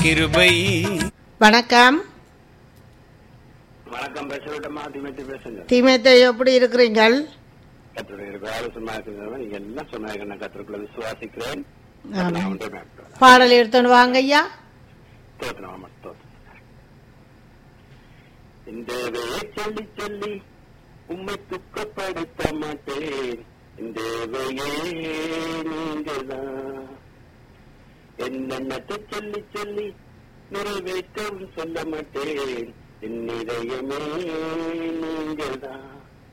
கிருபை வணக்கம் வணக்கம் பேசவிட்டமா திமேத்தி பேசுங்க தீமேத்தை எப்படி இருக்கிறீங்கள் கத்தருடைய வேலை சும்மா இருக்கிறவங்க நீங்க எல்லாம் சொன்னாங்க நான் கத்தருக்குள்ள விசுவாசிக்கிறேன் ஆமாம். நான் ஒன்றே மேற்கொள்கிறேன். பாடல் எடுத்துன்னு வாங்க ஐயா தோற்றணும் ஆமா தோற்றம் இந்த வேலை சொல்லி சொல்லி உம்மை துக்கப்படுத்த மாட்டேன் இந்த வேலையே நீங்கதான் என்னென்னத்தை சொல்லி சொல்லி நிறைவேற்றவும் சொல்ல மாட்டேன் என் இதயமே நீங்கதான்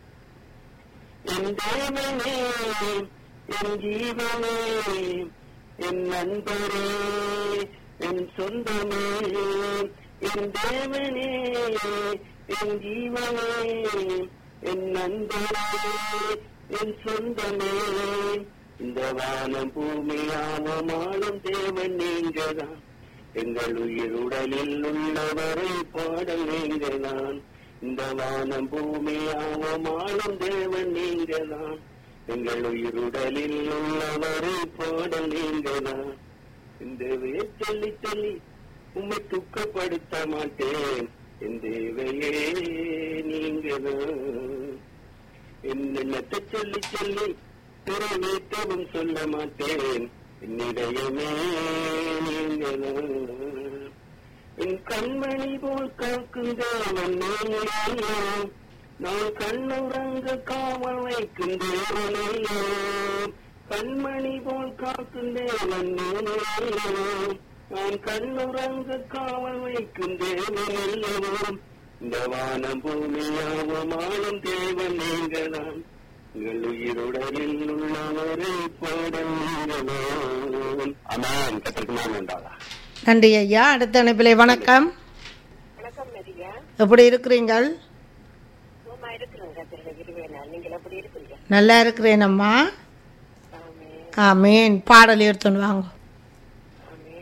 என் தேவனே என் ஜீவனே என் நண்பரே என் சொந்தமே என் தேவனே என் ஜீவனே என் நண்பரே என் சொந்தமே இந்த வானம் பூமி ஆவமானும் தேவன் நீங்கதான் எங்கள் உயிர் உடலில் உள்ளவரை பாடல் நீங்கதான் இந்த வானம் பூமி ஆவமானும் தேவன் நீங்கதான் எங்கள் உயிர் உடலில் உள்ளவரை பாடல் நீங்கதான் இந்த சொல்லி சொல்லி உம்மை துக்கப்படுத்த மாட்டேன் என் தேவையே நீங்கதான் என்னென்னத்தை சொல்லி சொல்லி நிறைவேற்றவும் சொல்ல மாட்டேன் என்னிடையமே நீங்கதான் என் கண்மணி போல் காக்கும் தேவன் நீங்களோ நான் கண்ணுறங்க காவல் வைக்கும் தேவனையோ கண்மணி போல் காக்கும் தேவன் நீங்களோ நான் கண்ணுறங்க காவல் வைக்கும் தேவனையோ இந்த வானம் பூமியாவமானும் தேவன் நீங்கதான் உங்கள் உயிருடலில் உள்ளவரை பாடல் நீங்கதான் அதான் கத்திற்கு நான் உண்டாதா நன்றி ஐயா அடுத்த அனுப்பிலை வணக்கம் வணக்கம் மரியா எப்படி இருக்கிறீங்கள் சும்மா இருக்கிறேங்க திருட இருவேனா நீங்கள் எப்படி இருக்கீங்க நல்லா இருக்கிறேன் அம்மா ஆமே ஆமேன் பாடல் எடுத்துன்னு வாங்க ஆமே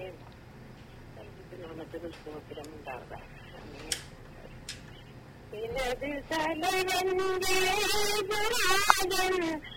நாமத்துக்கு சோத்திரம் உண்டாவதா ஆமே எனது தலைவன் தேவராஜன்